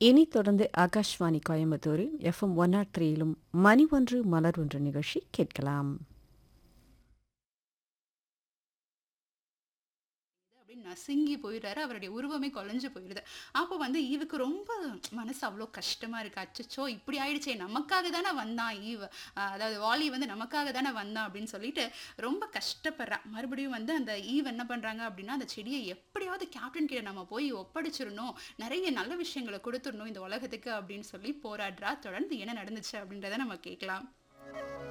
இனி தொடர்ந்து ஆகாஷ்வாணி கோயம்புத்தூரில் எஃப்எம் ஒன் நாட் த்ரீயிலும் மணி ஒன்று மலர் ஒன்று நிகழ்ச்சி கேட்கலாம் அப்படின்னு நசுங்கி போயிடுறாரு அவருடைய உருவமே குலைஞ்சு போயிடுது அப்போ வந்து ஈவுக்கு ரொம்ப மனசு அவ்வளோ கஷ்டமா இருக்கு அச்சச்சோ இப்படி ஆயிடுச்சே நமக்காக தானே வந்தான் ஈவ் அஹ் அதாவது வாலி வந்து நமக்காக தானே வந்தான் அப்படின்னு சொல்லிட்டு ரொம்ப கஷ்டப்படுறா மறுபடியும் வந்து அந்த ஈவ் என்ன பண்றாங்க அப்படின்னா அந்த செடியை எப்படியாவது கேப்டன் கிட்ட நம்ம போய் ஒப்படைச்சிடணும் நிறைய நல்ல விஷயங்களை கொடுத்துடணும் இந்த உலகத்துக்கு அப்படின்னு சொல்லி போராடுறா தொடர்ந்து என்ன நடந்துச்சு அப்படின்றத நம்ம கேட்கலாம்